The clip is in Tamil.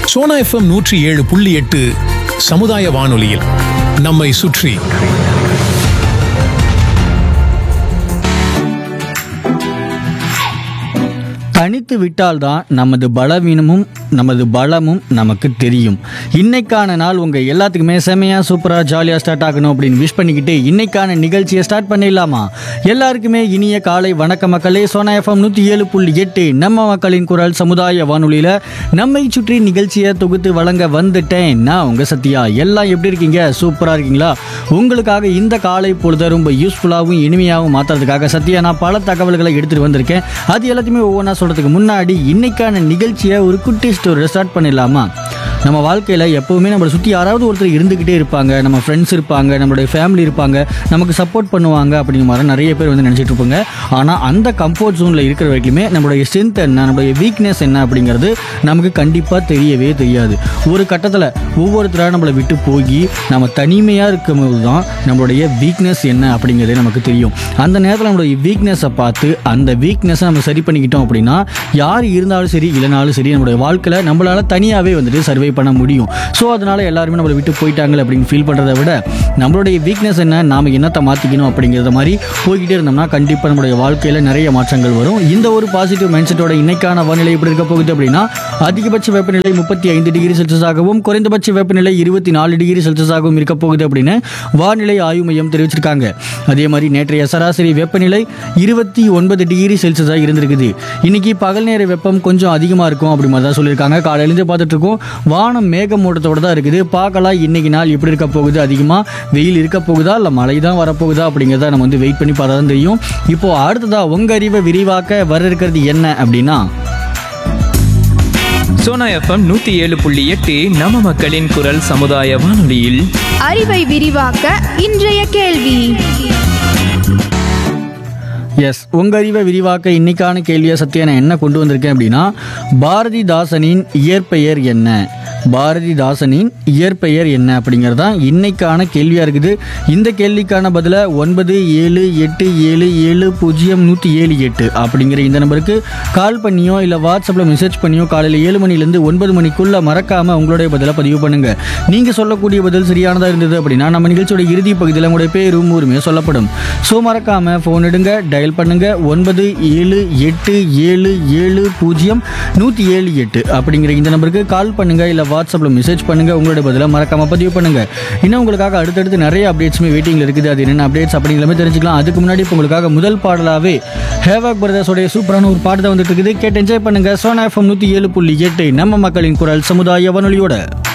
சோனா எஃப்எம் நூற்றி ஏழு புள்ளி எட்டு சமுதாய வானொலியில் நம்மை சுற்றி தனித்து விட்டால்தான் நமது பலவீனமும் நமது பலமும் நமக்கு தெரியும் இன்னைக்கான நாள் உங்கள் எல்லாத்துக்குமே செமையாக சூப்பராக ஜாலியாக ஸ்டார்ட் ஆகணும் அப்படின்னு விஷ் பண்ணிக்கிட்டு இன்னைக்கான நிகழ்ச்சியை ஸ்டார்ட் பண்ணிடலாமா எல்லாருக்குமே இனிய காலை வணக்க மக்களே சோனா எஃப்எம் நூற்றி ஏழு புள்ளி எட்டு நம்ம மக்களின் குரல் சமுதாய வானொலியில் நம்மை சுற்றி நிகழ்ச்சியை தொகுத்து வழங்க வந்துட்டேன் நான் உங்கள் சத்யா எல்லாம் எப்படி இருக்கீங்க சூப்பராக இருக்கீங்களா உங்களுக்காக இந்த காலை பொழுத ரொம்ப யூஸ்ஃபுல்லாகவும் இனிமையாகவும் மாற்றுறதுக்காக சத்யா நான் பல தகவல்களை எடுத்துகிட்டு வந்திருக்கேன் அது எல்லாத்தையுமே ஒவ்வொன்றா சொல்கிறதுக்கு முன்னாடி இன்னைக்கான நிகழ்ச்சியை ஒரு குட்டி ஸ்டோரி ஸ்டார்ட் பண்ணிடலாமா நம்ம வாழ்க்கையில் எப்போவுமே நம்மளை சுற்றி யாராவது ஒருத்தர் இருந்துக்கிட்டே இருப்பாங்க நம்ம ஃப்ரெண்ட்ஸ் இருப்பாங்க நம்மளுடைய ஃபேமிலி இருப்பாங்க நமக்கு சப்போர்ட் பண்ணுவாங்க அப்படிங்கிற மாதிரி நிறைய பேர் வந்து நினச்சிட்டு இருப்பாங்க ஆனால் அந்த கம்ஃபர்ட் ஜோனில் இருக்கிற வரைக்குமே நம்மளுடைய ஸ்ட்ரென்த் என்ன நம்மளுடைய வீக்னஸ் என்ன அப்படிங்கிறது நமக்கு கண்டிப்பாக தெரியவே தெரியாது ஒரு கட்டத்தில் ஒவ்வொருத்தராக நம்மளை விட்டு போய் நம்ம தனிமையாக இருக்கும்போது தான் நம்மளுடைய வீக்னஸ் என்ன அப்படிங்கிறதே நமக்கு தெரியும் அந்த நேரத்தில் நம்மளுடைய வீக்னஸை பார்த்து அந்த வீக்னஸை நம்ம சரி பண்ணிக்கிட்டோம் அப்படின்னா யார் இருந்தாலும் சரி இல்லைனாலும் சரி நம்மளுடைய வாழ்க்கையில் நம்மளால் தனியாகவே வந்துட்டு சர்வை பண்ண முடியும் ஸோ அதனால் எல்லாருமே நம்மளை விட்டு போயிட்டாங்க அப்படின்னு ஃபீல் பண்ணுறதை விட நம்மளுடைய வீக்னஸ் என்ன நாம் என்னத்தை மாற்றிக்கணும் அப்படிங்கிறத மாதிரி போய்கிட்டே இருந்தோம்னா கண்டிப்பாக நம்மளுடைய வாழ்க்கையில் நிறைய மாற்றங்கள் வரும் இந்த ஒரு பாசிட்டிவ் மைண்ட் செட்டோட இன்னைக்கான வானிலை எப்படி இருக்க போகுது அப்படின்னா அதிகபட்ச வெப்பநிலை முப்பத்தி ஐந்து டிகிரி செல்சியஸாகவும் குறைந்தபட்ச வெப்பநிலை இருபத்தி நாலு டிகிரி செல்சியஸாகவும் இருக்க போகுது அப்படின்னு வானிலை ஆய்வு மையம் தெரிவிச்சிருக்காங்க அதே மாதிரி நேற்றைய சராசரி வெப்பநிலை இருபத்தி ஒன்பது டிகிரி செல்சியஸாக இருந்திருக்குது இன்னைக்கு பகல் நேர வெப்பம் கொஞ்சம் அதிகமாக இருக்கும் அப்படி மாதிரி தான் சொல்லியிருக்காங்க காலையிலேருந்து பார்த்துட்டு இருக்கோம் வானம் மேகமூட்டத்தோட தான் இருக்குது பார்க்கலாம் இன்னைக்கு நாள் எப்படி இருக்க போகுது அதிகமாக வெயில் இருக்க போகுதா இல்லை மழை தான் வரப்போகுதா அப்படிங்கிறத நம்ம வந்து வெயிட் பண்ணி பார்த்தா தான் தெரியும் இப்போ அடுத்ததா உங்க அறிவை விரிவாக்க வர இருக்கிறது என்ன அப்படின்னா சோனா எஃப்எம் நூத்தி ஏழு புள்ளி எட்டு நம்ம மக்களின் குரல் சமுதாய வானொலியில் அறிவை விரிவாக்க இன்றைய கேள்வி எஸ் உங்க அறிவை விரிவாக்க இன்னைக்கான கேள்வியை சத்யா நான் என்ன கொண்டு வந்திருக்கேன் அப்படின்னா பாரதிதாசனின் இயற்பெயர் என்ன பாரதிதாசனின் இயற்பெயர் என்ன அப்படிங்கிறது தான் இன்னைக்கான கேள்வியாக இருக்குது இந்த கேள்விக்கான பதிலை ஒன்பது ஏழு எட்டு ஏழு ஏழு பூஜ்ஜியம் நூற்றி ஏழு எட்டு அப்படிங்கிற இந்த நம்பருக்கு கால் பண்ணியோ இல்லை வாட்ஸ்அப்பில் மெசேஜ் பண்ணியோ காலையில் ஏழு மணிலேருந்து ஒன்பது மணிக்குள்ளே மறக்காமல் உங்களுடைய பதிலை பதிவு பண்ணுங்கள் நீங்கள் சொல்லக்கூடிய பதில் சரியானதாக இருந்தது அப்படின்னா நம்ம நிகழ்ச்சியோட இறுதி பகுதியில் உங்களுடைய பேரும் ஊருமே சொல்லப்படும் ஸோ மறக்காமல் ஃபோன் எடுங்க டயல் பண்ணுங்க ஒன்பது ஏழு எட்டு ஏழு ஏழு பூஜ்ஜியம் நூற்றி ஏழு எட்டு அப்படிங்கிற இந்த நம்பருக்கு கால் பண்ணுங்க இல்லை வாட்ஸ்அப்பில் மெசேஜ் பண்ணுங்க உங்களுடைய பதிலை மறக்காம பதிவு பண்ணுங்க இன்னும் உங்களுக்காக அடுத்தடுத்து நிறைய அப்டேட்ஸுமே வெயிட்டிங்கில் இருக்குது அது என்னென்ன அப்டேட்ஸ் அப்படிங்கிறமே தெரிஞ்சுக்கலாம் அதுக்கு முன்னாடி இப்போ உங்களுக்காக முதல் பாடலாவே ஹேவாக் பிரதர்ஸோடைய சூப்பரான ஒரு பாட்டு தான் வந்துட்டு இருக்குது கேட்டு என்ஜாய் பண்ணுங்க சோனா எஃப்எம் நூற்றி ஏழு புள்ளி எட்டு நம்ம மக்களின் குரல் சமுதாய வானொலியோட